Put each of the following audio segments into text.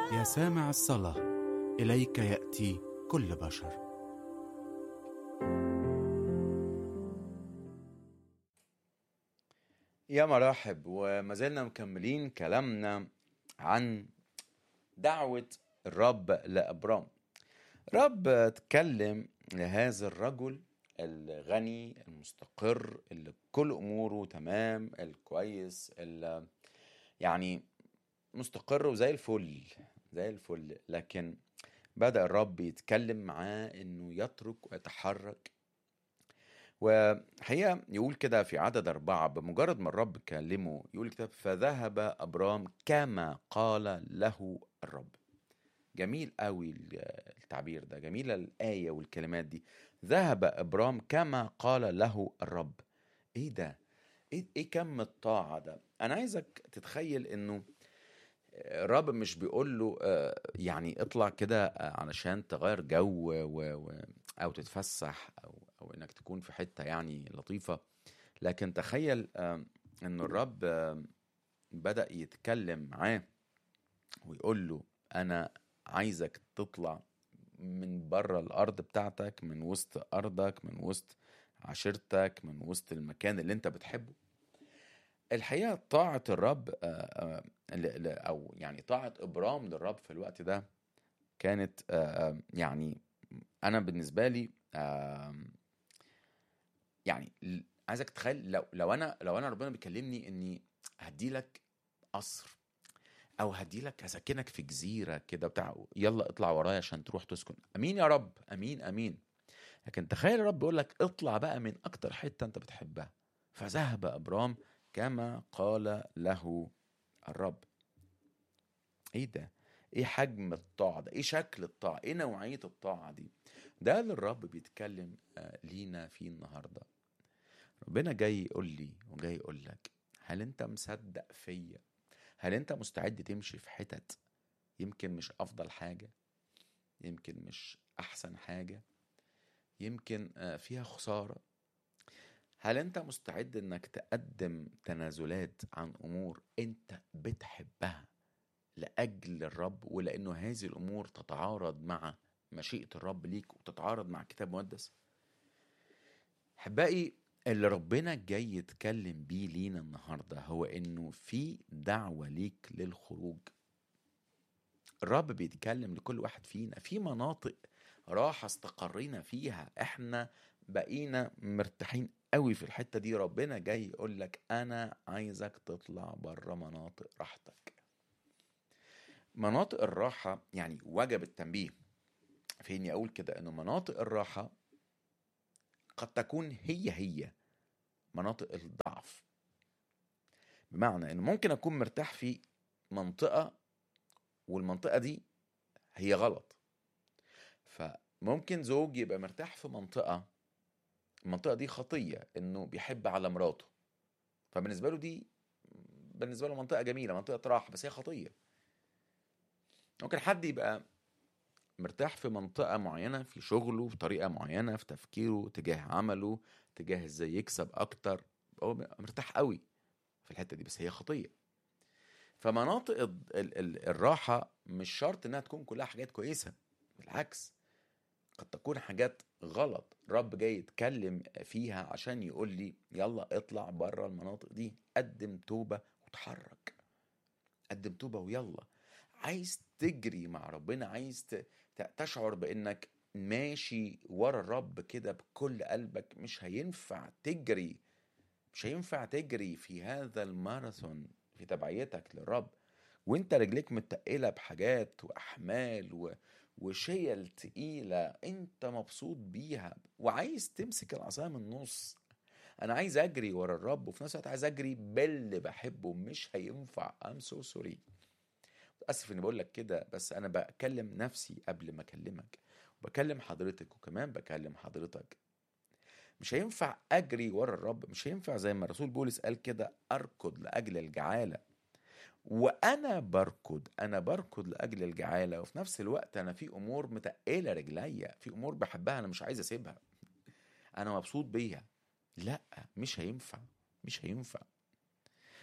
يا سامع الصلاة إليك يأتي كل بشر يا مرحب وما زلنا مكملين كلامنا عن دعوة الرب لأبرام رب اتكلم لهذا الرجل الغني المستقر اللي كل أموره تمام الكويس اللي يعني مستقر وزي الفل زي الفل لكن بدأ الرب يتكلم معاه انه يترك ويتحرك وحقيقة يقول كده في عدد أربعة بمجرد ما الرب كلمه يقول كده فذهب أبرام كما قال له الرب جميل قوي التعبير ده جميلة الآية والكلمات دي ذهب أبرام كما قال له الرب إيه ده إيه, إيه كم الطاعة ده أنا عايزك تتخيل إنه الرب مش بيقول له آه، يعني اطلع كده آه، علشان تغير جو و... و... او تتفسح او او انك تكون في حته يعني لطيفه لكن تخيل آه، ان الرب آه، بدا يتكلم معاه ويقول له انا عايزك تطلع من بره الارض بتاعتك من وسط ارضك من وسط عشيرتك من وسط المكان اللي انت بتحبه الحقيقه طاعه الرب آه، آه، ل- ل- او يعني طاعه ابرام للرب في الوقت ده كانت آه، آه، يعني انا بالنسبه لي آه، يعني ل- عايزك تتخيل لو لو انا لو انا ربنا بيكلمني اني هدي لك قصر او هدي لك هسكنك في جزيره كده بتاع يلا اطلع ورايا عشان تروح تسكن امين يا رب امين امين لكن تخيل الرب بيقول لك اطلع بقى من اكتر حته انت بتحبها فذهب ابرام كما قال له الرب ايه ده ايه حجم الطاعه ده ايه شكل الطاعه ايه نوعيه الطاعه دي ده اللي الرب بيتكلم آه، لينا فيه النهارده ربنا جاي يقول لي وجاي يقول لك هل انت مصدق فيا هل انت مستعد تمشي في حتت يمكن مش افضل حاجه يمكن مش احسن حاجه يمكن آه، فيها خساره هل انت مستعد انك تقدم تنازلات عن امور انت بتحبها لاجل الرب ولانه هذه الامور تتعارض مع مشيئه الرب ليك وتتعارض مع كتاب مقدس احبائي اللي ربنا جاي يتكلم بيه لينا النهارده هو انه في دعوه ليك للخروج الرب بيتكلم لكل واحد فينا في مناطق راحة استقرينا فيها احنا بقينا مرتاحين قوي في الحتة دي ربنا جاي يقول لك انا عايزك تطلع بره مناطق راحتك مناطق الراحة يعني وجب التنبيه في اني اقول كده انه مناطق الراحة قد تكون هي هي مناطق الضعف بمعنى انه ممكن اكون مرتاح في منطقة والمنطقة دي هي غلط فممكن زوج يبقى مرتاح في منطقة المنطقة دي خطية انه بيحب على مراته فبالنسبة له دي بالنسبة له منطقة جميلة منطقة راحة بس هي خطية ممكن حد يبقى مرتاح في منطقة معينة في شغله في طريقة معينة في تفكيره تجاه عمله تجاه ازاي يكسب اكتر هو مرتاح قوي في الحتة دي بس هي خطية فمناطق ال- ال- ال- الراحة مش شرط انها تكون كلها حاجات كويسة بالعكس قد تكون حاجات غلط رب جاي يتكلم فيها عشان يقول لي يلا اطلع بره المناطق دي قدم توبة وتحرك قدم توبة ويلا عايز تجري مع ربنا عايز ت- ت- تشعر بانك ماشي ورا الرب كده بكل قلبك مش هينفع تجري مش هينفع تجري في هذا الماراثون في تبعيتك للرب وانت رجليك متقلة بحاجات واحمال و... وشيل تقيلة انت مبسوط بيها وعايز تمسك العصاية من النص انا عايز اجري ورا الرب وفي نفس الوقت عايز اجري باللي بحبه مش هينفع ام سو سوري اسف اني بقول لك كده بس انا بكلم نفسي قبل ما اكلمك وبكلم حضرتك وكمان بكلم حضرتك مش هينفع اجري ورا الرب مش هينفع زي ما الرسول بولس قال كده اركض لاجل الجعاله وانا بركض انا بركض لاجل الجعاله وفي نفس الوقت انا في امور متقله رجليا في امور بحبها انا مش عايز اسيبها انا مبسوط بيها لا مش هينفع مش هينفع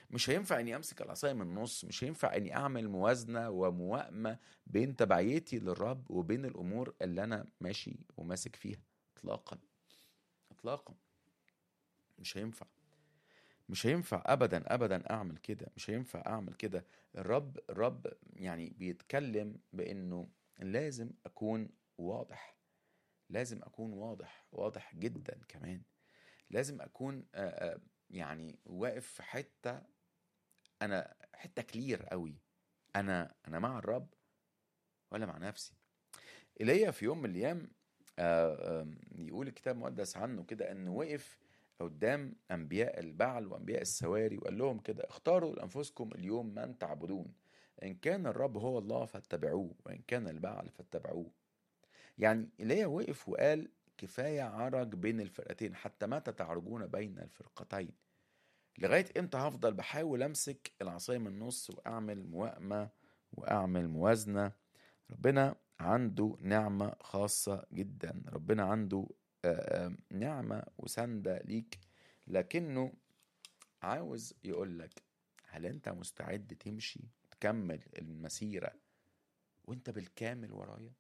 مش هينفع اني امسك العصايه من النص مش هينفع اني اعمل موازنه وموائمه بين تبعيتي للرب وبين الامور اللي انا ماشي وماسك فيها اطلاقا اطلاقا مش هينفع مش هينفع ابدا ابدا اعمل كده مش هينفع اعمل كده الرب الرب يعني بيتكلم بانه لازم اكون واضح لازم اكون واضح واضح جدا كمان لازم اكون آه، آه، يعني واقف في حته انا حته كلير قوي انا انا مع الرب ولا مع نفسي ايليا في يوم من الايام آه، آم، يقول الكتاب المقدس عنه كده انه وقف قدام انبياء البعل وانبياء السواري وقال لهم كده اختاروا لانفسكم اليوم من تعبدون ان كان الرب هو الله فاتبعوه وان كان البعل فاتبعوه يعني ايليا وقف وقال كفايه عرج بين الفرقتين حتى متى تعرجون بين الفرقتين لغايه امتى هفضل بحاول امسك العصايه من النص واعمل موائمه واعمل موازنه ربنا عنده نعمه خاصه جدا ربنا عنده آه، آه، نعمه وسنده ليك لكنه عاوز يقول لك هل انت مستعد تمشي تكمل المسيره وانت بالكامل ورايا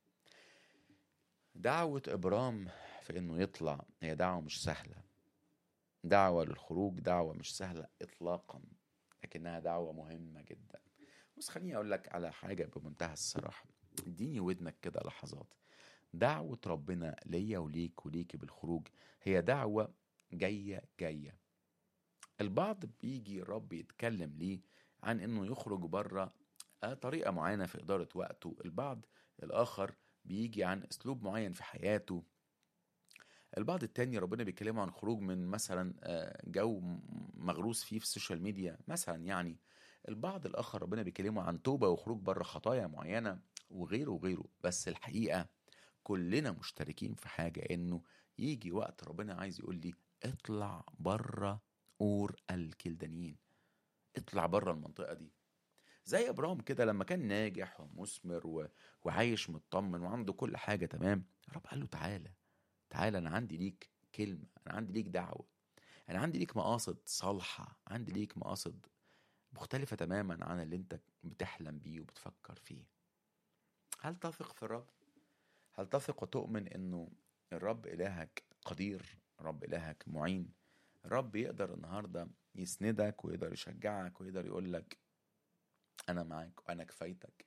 دعوة إبرام في إنه يطلع هي دعوة مش سهلة دعوة للخروج دعوة مش سهلة إطلاقا لكنها دعوة مهمة جدا بس خليني أقول لك على حاجة بمنتهى الصراحة اديني ودنك كده لحظات دعوة ربنا ليا وليك وليكي بالخروج هي دعوة جاية جاية البعض بيجي الرب يتكلم ليه عن انه يخرج بره طريقة معينة في إدارة وقته البعض الآخر بيجي عن أسلوب معين في حياته البعض التاني ربنا بيكلمه عن خروج من مثلا آه، جو م- مغروس فيه في السوشيال ميديا مثلا يعني البعض الآخر ربنا بيكلمه عن توبة وخروج بره خطايا معينة وغيره وغيره بس الحقيقة كلنا مشتركين في حاجة إنه يجي وقت ربنا عايز يقول لي اطلع بره أور الكلدانيين اطلع بره المنطقة دي زي ابراهيم كده لما كان ناجح ومثمر و... وعايش مطمن وعنده كل حاجه تمام الرب قال له تعالى تعالى انا عندي ليك كلمه انا عندي ليك دعوه انا عندي ليك مقاصد صالحه عندي ليك مقاصد مختلفه تماما عن اللي انت بتحلم بيه وبتفكر فيه هل تثق في الرب هل تثق وتؤمن انه الرب الهك قدير الرب الهك معين الرب يقدر النهارده يسندك ويقدر يشجعك ويقدر يقول لك انا معاك وانا كفايتك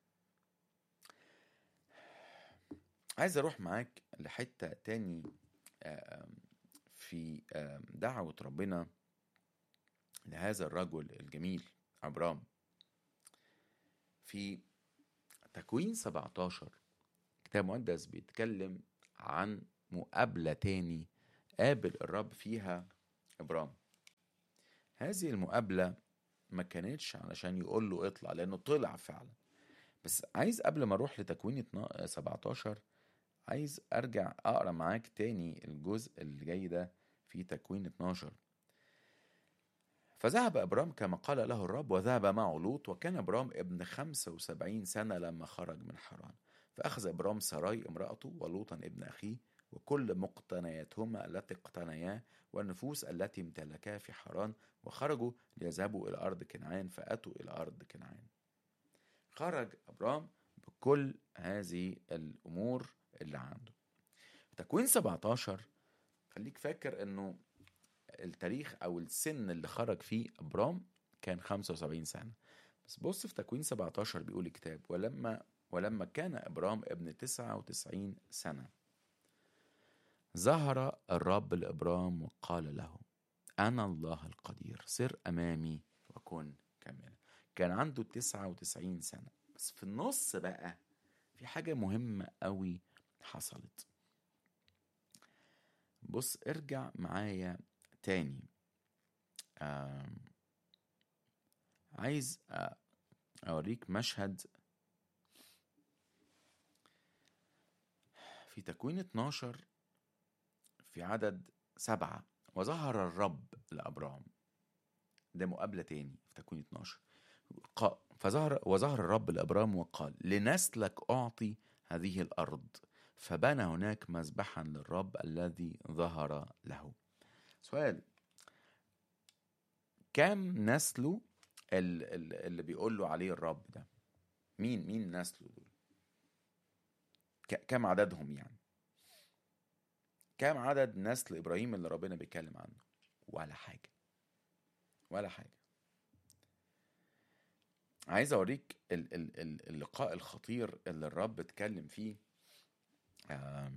عايز اروح معاك لحتة تاني آم، في آم، دعوة ربنا لهذا الرجل الجميل ابرام في تكوين 17 كتاب مقدس بيتكلم عن مقابلة تاني قابل الرب فيها ابرام هذه المقابلة ما كانتش علشان يقول له اطلع لانه طلع فعلا بس عايز قبل ما اروح لتكوين 12 17 عايز ارجع اقرا معاك تاني الجزء اللي جاي ده في تكوين 12 فذهب ابرام كما قال له الرب وذهب معه لوط وكان ابرام ابن 75 سنه لما خرج من حران فاخذ ابرام سراي امراته ولوطا ابن اخيه وكل مقتنياتهما التي اقتنياه والنفوس التي امتلكاها في حران وخرجوا ليذهبوا إلى أرض كنعان فأتوا إلى أرض كنعان خرج أبرام بكل هذه الأمور اللي عنده تكوين 17 خليك فاكر أنه التاريخ أو السن اللي خرج فيه أبرام كان 75 سنة بس بص في تكوين 17 بيقول الكتاب ولما ولما كان إبرام ابن 99 سنة ظهر الرب لإبرام وقال له أنا الله القدير سر أمامي وكن كاملا كان عنده 99 سنة بس في النص بقى في حاجة مهمة قوي حصلت بص ارجع معايا تاني آم، عايز آه، أوريك مشهد في تكوين 12 في عدد سبعة وظهر الرب لأبرام ده مقابلة تاني في تكوين 12 قا- فظهر وظهر الرب لأبرام وقال لنسلك أعطي هذه الأرض فبنى هناك مذبحا للرب الذي ظهر له سؤال كام نسله ال- ال- اللي بيقول له عليه الرب ده مين مين نسله دول ك- كام عددهم يعني كام عدد نسل ابراهيم اللي ربنا بيتكلم عنه ولا حاجه ولا حاجه عايز اوريك ال- ال- ال- اللقاء الخطير اللي الرب اتكلم فيه آم،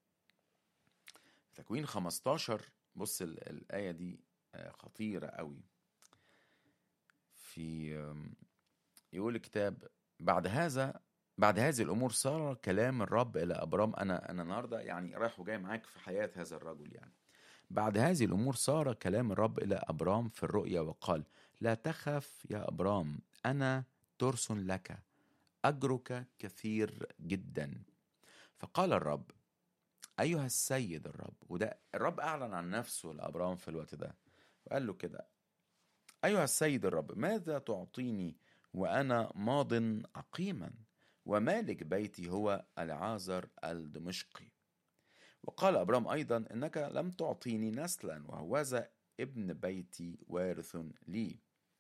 في تكوين 15 بص ال- الآية دي آه، خطيرة قوي في آم، يقول الكتاب بعد هذا بعد هذه الأمور صار كلام الرب إلى أبرام أنا أنا النهاردة يعني رايح وجاي معاك في حياة هذا الرجل يعني بعد هذه الأمور صار كلام الرب إلى أبرام في الرؤيا وقال لا تخف يا أبرام أنا ترس لك أجرك كثير جدا فقال الرب أيها السيد الرب وده الرب أعلن عن نفسه لأبرام في الوقت ده وقال له كده أيها السيد الرب ماذا تعطيني وأنا ماض عقيما ومالك بيتي هو العازر الدمشقي وقال أبرام أيضا إنك لم تعطيني نسلا وهوذا ابن بيتي وارث لي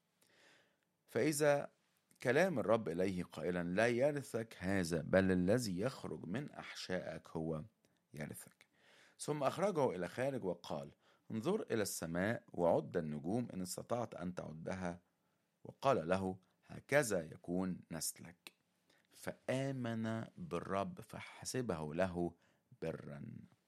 فإذا كلام الرب إليه قائلا لا يرثك هذا بل الذي يخرج من أحشائك هو يرثك ثم أخرجه إلى خارج وقال انظر إلى السماء وعد النجوم إن استطعت أن تعدها وقال له هكذا يكون نسلك فآمن بالرب فحسبه له برا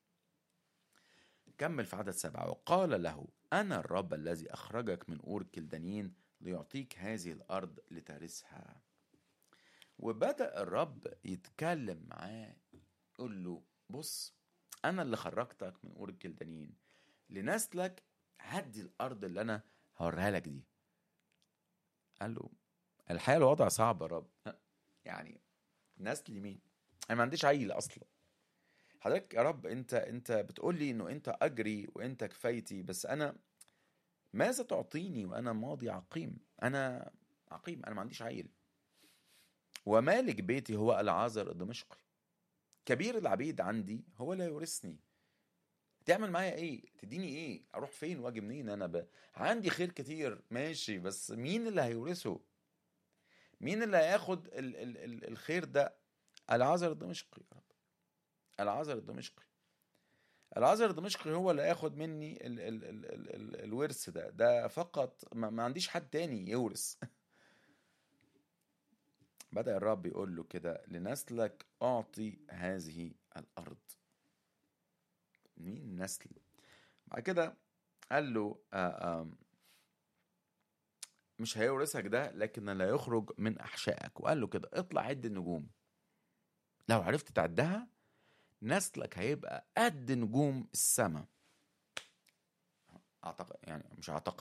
كمل في عدد سبعة وقال له أنا الرب الذي أخرجك من أور كلدانين ليعطيك هذه الأرض لترثها وبدأ الرب يتكلم معاه يقول له بص أنا اللي خرجتك من أور الكلدانيين لنسلك هدي الأرض اللي أنا هوريها لك دي قال له الحقيقة الوضع صعب يا رب يعني نسل مين؟ أنا ما عنديش عيل أصلا حضرتك يا رب أنت أنت بتقول لي إنه أنت أجري وأنت كفايتي بس أنا ماذا تعطيني وأنا ماضي عقيم؟ أنا عقيم أنا ما عنديش عيل ومالك بيتي هو العازر الدمشقي كبير العبيد عندي هو لا يورثني تعمل معايا ايه تديني ايه اروح فين واجي منين انا ب... عندي خير كتير ماشي بس مين اللي هيورثه مين اللي هياخد ال... ال... ال... الخير ده العازر الدمشقي يا رب العازر الدمشقي العازر الدمشقي هو اللي هياخد مني ال... ال... ال... ال... ال... الورث ده ده فقط ما... ما عنديش حد تاني يورث بدأ الرب يقول له كده لنسلك أعطي هذه الأرض مين نسل بعد كده قال له آه آه مش هيورثك ده لكن لا يخرج من أحشائك وقال له كده اطلع عد النجوم لو عرفت تعدها نسلك هيبقى قد نجوم السماء اعتقد يعني مش اعتقد